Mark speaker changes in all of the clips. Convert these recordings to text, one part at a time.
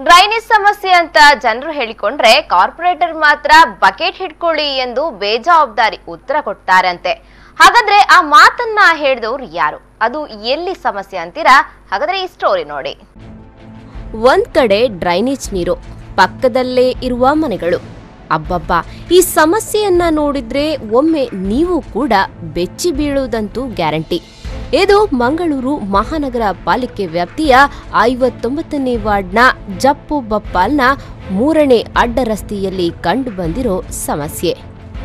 Speaker 1: drainage ಸಮಸ್ಯೆ ಅಂತ ಜನರು ಹೇಳಿಕೊಂಡ್ರೆ ಕಾರ್ಪೊರೇಟರ್ ಮಾತ್ರ ಬಕೆಟ್ ಹಿಡ್ಕೊಳ್ಳಿ ಎಂದು ಬೇಜವಾಬ್ದಾರಿ ಉತ್ತರ ಕೊಡ್ತಾರಂತೆ ಹಾಗಾದ್ರೆ ಆ ಮಾತನ್ನ ಹೇಳಿದವ್ರು ಯಾರು ಅದು ಎಲ್ಲಿ ಸಮಸ್ಯೆ ಅಂತೀರಾ ಹಾಗಾದ್ರೆ ಈ ಸ್ಟೋರಿ ನೋಡಿ
Speaker 2: ಒಂದ್ ಕಡೆ ಡ್ರೈನೇಜ್ ನೀರು ಪಕ್ಕದಲ್ಲೇ ಇರುವ ಮನೆಗಳು ಅಬ್ಬಬ್ಬ ಈ ಸಮಸ್ಯೆಯನ್ನ ನೋಡಿದ್ರೆ ಒಮ್ಮೆ ನೀವು ಕೂಡ ಬೆಚ್ಚಿ ಬೀಳುವುದಂತೂ ಗ್ಯಾರಂಟಿ ಇದು ಮಂಗಳೂರು ಮಹಾನಗರ ಪಾಲಿಕೆ ವ್ಯಾಪ್ತಿಯ ಐವತ್ತೊಂಬತ್ತನೇ ವಾರ್ಡ್ನ ಜಪ್ಪು ಬಪ್ಪಾಲ್ನ ಮೂರನೇ ಅಡ್ಡ ರಸ್ತೆಯಲ್ಲಿ ಕಂಡುಬಂದಿರೋ ಸಮಸ್ಯೆ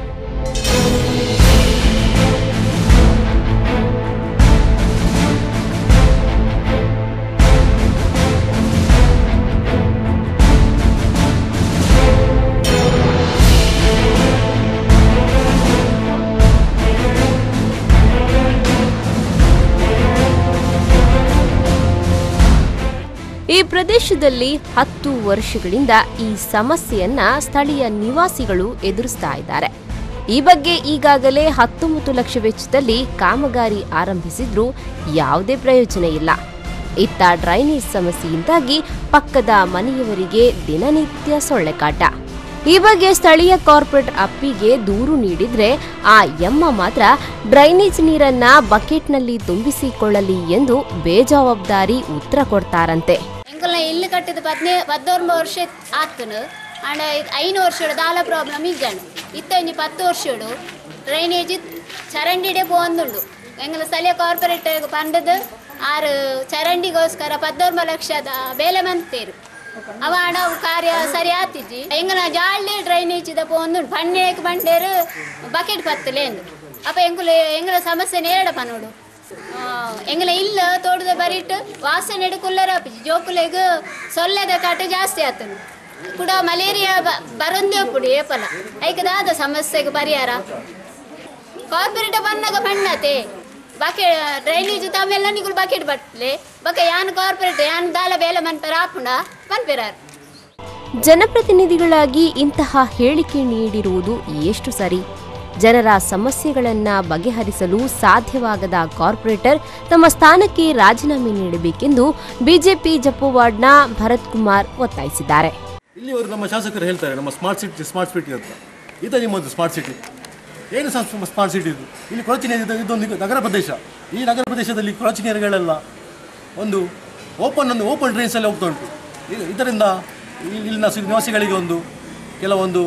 Speaker 2: ಈ ಪ್ರದೇಶದಲ್ಲಿ ಹತ್ತು ವರ್ಷಗಳಿಂದ ಈ ಸಮಸ್ಯೆಯನ್ನ ಸ್ಥಳೀಯ ನಿವಾಸಿಗಳು ಎದುರಿಸ್ತಾ ಇದ್ದಾರೆ ಈ ಬಗ್ಗೆ ಈಗಾಗಲೇ ಹತ್ತೊಂಬತ್ತು ಲಕ್ಷ ವೆಚ್ಚದಲ್ಲಿ ಕಾಮಗಾರಿ ಆರಂಭಿಸಿದ್ರೂ ಯಾವುದೇ ಪ್ರಯೋಜನ ಇಲ್ಲ ಇತ್ತ ಡ್ರೈನೇಜ್ ಸಮಸ್ಯೆಯಿಂದಾಗಿ ಪಕ್ಕದ ಮನೆಯವರಿಗೆ ದಿನನಿತ್ಯ ಸೊಳ್ಳೆಕಾಟ ಈ ಬಗ್ಗೆ ಸ್ಥಳೀಯ ಕಾರ್ಪೊರೇಟ್ ಅಪ್ಪಿಗೆ ದೂರು ನೀಡಿದ್ರೆ ಆ ಯಮ್ಮ ಮಾತ್ರ ಡ್ರೈನೇಜ್ ನೀರನ್ನ ಬಕೆಟ್ನಲ್ಲಿ ತುಂಬಿಸಿಕೊಳ್ಳಲಿ ಎಂದು ಬೇಜವಾಬ್ದಾರಿ ಉತ್ತರ ಕೊಡ್ತಾರಂತೆ
Speaker 3: ಎಂಕಲ್ನ ಇಲ್ಲು ಕಟ್ಟಿದ ಪದ್ನೇ ಪದ್ದೊಂಬ ವರ್ಷ ಆತನು ಆಂಡ ಐನು ವರ್ಷಡು ದಾಲ ಪ್ರಾಬ್ಲಮ್ ಇಜ್ಜಂಡು ಇತ್ತ ಒಂಜಿ ಪತ್ತು ವರ್ಷಡು ಡ್ರೈನೇಜ್ ಚರಂಡಿಡೆ ಪೋಂದುಂಡು ಎಂಗಲ ಸ್ಥಳೀಯ ಕಾರ್ಪೊರೇಟ್ ಪಂಡದು ಆರು ಚರಂಡಿಗೋಸ್ಕರ ಪದ್ದೊಂಬ ಲಕ್ಷದ ಬೇಲೆ ಮಂತೇರು ಅವ ಆಡ ಅವು ಕಾರ್ಯ ಸರಿ ಆತಿಜ್ಜಿ ಎಂಗಲ ಜಾಳ್ಳಿ ಡ್ರೈನೇಜ್ ದ ಪೋಂದುಂಡು ಪಣ್ಣೇಕ್ ಬಂಡೇರು ಬಕೆಟ್ ಪತ್ತಲೇಂದು ಅಪ್ಪ ಎಂಕುಲು ಎಂಗಲ ಸಮಸ್ಯೆ ನೇರಡ ಪನೋಡು ಆ, ಎಂಗಲ ಇಲ್ಲ ತೋಟದ ಬರಿಟ್ ವಾಸನೆ ಕುಲ್ಲರ ಜೋಕುಲೆಗ್ ಸೊಳ್ಳೆದ ಕಾಟ ಜಾಸ್ತಿ ಆತನು ಕೂಡ ಮಲೇರಿಯಾ ಬ- ಬರೊಂದೇ ಪುಡಿ ಏಪಲ ಐಕದಾದ ಸಮಸ್ಯೆಗೆ ಪರಿಹಾರ ಕಾರ್ಪೊರೇಟ್ ಬನ್ನಾಗ ಬಣ್ಣತೆ ಬಕೆ ಡ್ರೈನೇಜ್ ತಮ್ಮೆಲ್ಲ ನಿಗುಲು ಬಕೆಟ್ ಬಟ್ಲೆ ಬಕ ಯಾನ್ ಕಾರ್ಪೊರೇಟ್ ಯಾನ್ ದಾಲ ಬೇಲೆ ಮನ್ಪರ ಆಪುಂಡ ಮನ್ಪಿರಾರ್
Speaker 2: ಜನಪ್ರತಿನಿಧಿಗಳಾಗಿ ಇಂತಹ ಹೇಳಿಕೆ ನೀಡಿರುವುದು ಎಷ್ಟು ಸರಿ ಜನರ ಸಮಸ್ಯೆಗಳನ್ನ ಬಗೆಹರಿಸಲು ಸಾಧ್ಯವಾಗದ ಕಾರ್ಪೊರೇಟರ್ ತಮ್ಮ ಸ್ಥಾನಕ್ಕೆ ರಾಜೀನಾಮೆ ನೀಡಬೇಕೆಂದು ಬಿಜೆಪಿ ಜಪ್ಪು ವಾರ್ಡ್ನ ಭರತ್ ಕುಮಾರ್ ಒತ್ತಾಯಿಸಿದ್ದಾರೆ
Speaker 4: ಇಲ್ಲಿವರು ನಮ್ಮ ಶಾಸಕರು ಹೇಳ್ತಾರೆ ನಮ್ಮ ಸ್ಮಾರ್ಟ್ ಸಿಟಿ ಸ್ಮಾರ್ಟ್ ಸಿಟಿ ಅಂತ ಇದು ನಿಮ್ಮದು ಸ್ಮಾರ್ಟ್ ಸಿಟಿ ಏನು ಸ್ಮಾರ್ಟ್ ಸಿಟಿ ಇದು ಇಲ್ಲಿ ಕೊಳಚೆ ನೀರು ಇದು- ಇದೊಂದು ನಗರ ಪ್ರದೇಶ ಈ ನಗರ ಪ್ರದೇಶದಲ್ಲಿ ಕೊಳಚೆ ನೀರುಗಳೆಲ್ಲ ಒಂದು ಓಪನ್ ಒಂದು ಓಪನ್ ಡ್ರೈನ್ಸಲ್ಲಿ ಹೋಗ್ತಾ ಉಂಟು ಇ- ಇದರಿಂದ ಇಲ್ಲಿ- ಇಲ್ಲಿನ ಸಿ- ನಿವಾಸಿಗಳಿಗೆ ಒಂದು ಕೆಲವೊಂದು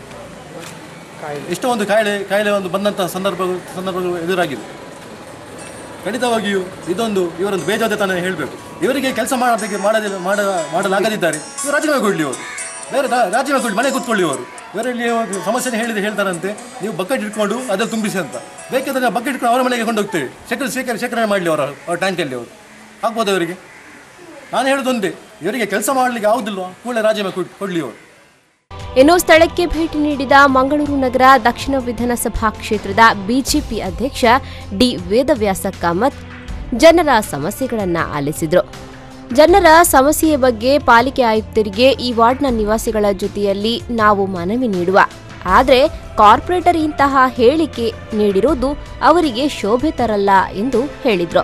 Speaker 4: ಎಷ್ಟೋ ಒಂದು ಕಾಯಿಲೆ ಕಾಯಿಲೆ ಒಂದು ಬಂದಂಥ ಸಂದರ್ಭ ಸಂದರ್ಭಗಳು ಎದುರಾಗಿದೆ ಖಂಡಿತವಾಗಿಯೂ ಇದೊಂದು ಇವರೊಂದು ಬೇಜವಾಬ್ದಾರಿತನ ಹೇಳಬೇಕು ಇವರಿಗೆ ಕೆಲಸ ಮಾಡೋದಕ್ಕೆ ಮಾಡದ ಮಾಡ ಮಾಡಲಾಗದಿದ್ದಾರೆ ಇವರು ರಾಜೀನಾಮೆ ಕೊಡಲಿ ಅವರು ಬೇರೆ ರಾ- ರಾಜೀನಾಮೆ ಕೊಡಲಿ ಮನೆ ಕೂತ್ಕೊಳ್ಳಿ ಅವರು ಇವರಲ್ಲಿ ಒಂದು ಸಮಸ್ಯೆ ಹೇಳಿದ ಹೇಳ್ತಾರಂತೆ ನೀವು ಬಕೆಟ್ ಇಟ್ಕೊಂಡು ಅದ್ರಲ್ಲಿ ತುಂಬಿಸಿ ಅಂತ ಬೇಕಿದ್ರೆ ಬಕೆಟ್ ಇಟ್ಕೊಂಡು ಅವರ ಮನೆಗೆ ಕೊಂಡೋಗ್ತೇವೆ ಶೇಖರ ಶೇಖರ ಶೇಖರಣೆ ಮಾಡಲಿ ಅವರ ಅವ್ರ ಟ್ಯಾಂಕಲ್ಲಿ ಅವರು ಆಗ್ಬೋದು ಅವರಿಗೆ ನಾನು ಹೇಳೋದೊಂದೇ ಇವರಿಗೆ ಕೆಲಸ ಮಾಡಲಿಕ್ಕೆ ಯಾವುದಿಲ್ವ ಕೂಡಲೇ ರಾಜೀನಾಮೆ ಕೊಡ್- ಕೊಡ್ಲಿ ಅವರು
Speaker 2: ಇನ್ನು ಸ್ಥಳಕ್ಕೆ ಭೇಟಿ ನೀಡಿದ ಮಂಗಳೂರು ನಗರ ದಕ್ಷಿಣ ವಿಧಾನಸಭಾ ಕ್ಷೇತ್ರದ ಬಿಜೆಪಿ ಅಧ್ಯಕ್ಷ ಡಿ ವೇದವ್ಯಾಸ ಕಾಮತ್ ಜನರ ಸಮಸ್ಯೆಗಳನ್ನ ಆಲಿಸಿದ್ರು ಜನರ ಸಮಸ್ಯೆಯ ಬಗ್ಗೆ ಪಾಲಿಕೆ ಆಯುಕ್ತರಿಗೆ ಈ ವಾರ್ಡ್ನ ನಿವಾಸಿಗಳ ಜೊತೆಯಲ್ಲಿ ನಾವು ಮನವಿ ನೀಡುವ ಆದರೆ ಕಾರ್ಪೊರೇಟರ್ ಇಂತಹ ಹೇಳಿಕೆ ನೀಡಿರುವುದು ಅವರಿಗೆ ಶೋಭೆ ತರಲ್ಲ ಎಂದು ಹೇಳಿದ್ರು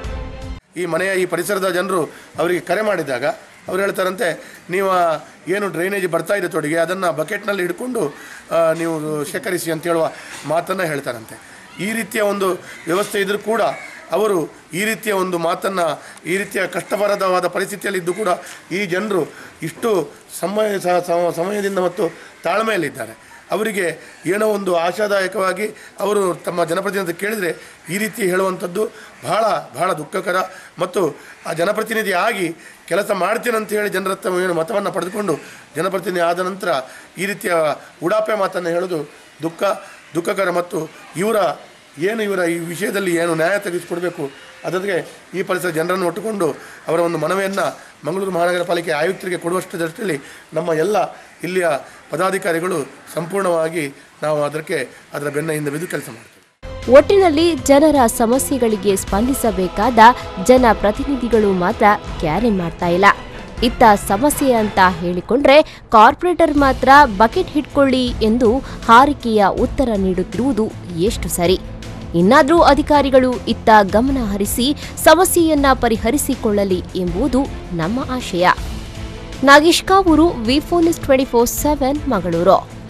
Speaker 5: ಈ ಮನೆಯ ಈ ಪರಿಸರದ ಜನರು ಅವರಿಗೆ ಕರೆ ಮಾಡಿದಾಗ ಅವ್ರು ಹೇಳ್ತಾರಂತೆ ನೀವು ಆ ಏನು ಡ್ರೈನೇಜ್ ಬರ್ತಾ ಇದೆ ತೊಡಿಗೆ ಅದನ್ನು ಬಕೆಟ್ನಲ್ಲಿ ಹಿಡ್ಕೊಂಡು ಆ, ನೀವು ಶೇಖರಿಸಿ ಅಂತ ಹೇಳುವ ಮಾತನ್ನು ಹೇಳ್ತಾರಂತೆ ಈ ರೀತಿಯ ಒಂದು ವ್ಯವಸ್ಥೆ ಇದ್ರೂ ಕೂಡ ಅವರು ಈ ರೀತಿಯ ಒಂದು ಮಾತನ್ನು ಈ ರೀತಿಯ ಕಷ್ಟಪರದವಾದ ಪರಿಸ್ಥಿತಿಯಲ್ಲಿದ್ದು ಕೂಡ ಈ ಜನರು ಇಷ್ಟು ಸಮಯ ಸ- ಸ- ಸಮಯದಿಂದ ಮತ್ತು ತಾಳ್ಮೆಯಲ್ಲಿದ್ದಾರೆ ಅವರಿಗೆ ಏನೋ ಒಂದು ಆಶಾದಾಯಕವಾಗಿ ಅವರು ತಮ್ಮ ಜನಪ್ರತಿನಿಧಿ ಕೇಳಿದರೆ ಈ ರೀತಿ ಹೇಳುವಂಥದ್ದು ಬಹಳ ಬಹಳ ದುಃಖಕರ ಮತ್ತು ಆ ಜನಪ್ರತಿನಿಧಿ ಆಗಿ ಕೆಲಸ ಮಾಡ್ತೀನಿ ಅಂತ ಹೇಳಿ ಜನರ ಹತ್ರ ಏನು ಮತವನ್ನು ಪಡೆದುಕೊಂಡು ಜನಪ್ರತಿನಿಧಿ ಆದ ನಂತರ ಈ ರೀತಿಯ ಉಡಾಪೆ ಮಾತನ್ನು ಹೇಳೋದು ದುಃಖ ದುಃಖಕರ ಮತ್ತು ಇವರ ಏನು ಇವರ ಈ ವಿಷಯದಲ್ಲಿ ಏನು ನ್ಯಾಯ ತೆಗೆಸಿಕೊಡಬೇಕು ಅದಕ್ಕೆ ಈ ಪರಿಸರ ಜನರನ್ನು ಒಟ್ಟುಕೊಂಡು ಅವರ ಒಂದು ಮನವಿಯನ್ನು ಮಂಗಳೂರು ಮಹಾನಗರ ಪಾಲಿಕೆ ಆಯುಕ್ತರಿಗೆ ಕೊಡುವಷ್ಟು ದೃಷ್ಟಿಯಲ್ಲಿ ನಮ್ಮ ಎಲ್ಲ ಇಲ್ಲಿಯ ಪದಾಧಿಕಾರಿಗಳು ಸಂಪೂರ್ಣವಾಗಿ ನಾವು ಅದಕ್ಕೆ ಅದರ ಬೆನ್ನ ಹಿಂದೆ ಬಿದ್ದು ಕೆಲಸ ಮಾಡ್ತೇವೆ
Speaker 2: ಒಟ್ಟಿನಲ್ಲಿ ಜನರ ಸಮಸ್ಯೆಗಳಿಗೆ ಸ್ಪಂದಿಸಬೇಕಾದ ಜನಪ್ರತಿನಿಧಿಗಳು ಮಾತ್ರ ಕ್ಯಾರಿ ಮಾಡ್ತಾ ಇಲ್ಲ ಇತ್ತ ಸಮಸ್ಯೆ ಅಂತ ಹೇಳಿಕೊಂಡ್ರೆ ಕಾರ್ಪೊರೇಟರ್ ಮಾತ್ರ ಬಕೆಟ್ ಹಿಡ್ಕೊಳ್ಳಿ ಎಂದು ಹಾರಿಕೆಯ ಉತ್ತರ ನೀಡುತ್ತಿರುವುದು ಎಷ್ಟು ಸರಿ ಇನ್ನಾದರೂ ಅಧಿಕಾರಿಗಳು ಇತ್ತ ಗಮನ ಹರಿಸಿ ಸಮಸ್ಯೆಯನ್ನ ಪರಿಹರಿಸಿಕೊಳ್ಳಲಿ ಎಂಬುದು ನಮ್ಮ ಆಶಯ Nagesh Kavoor V four twenty four seven Mangaluru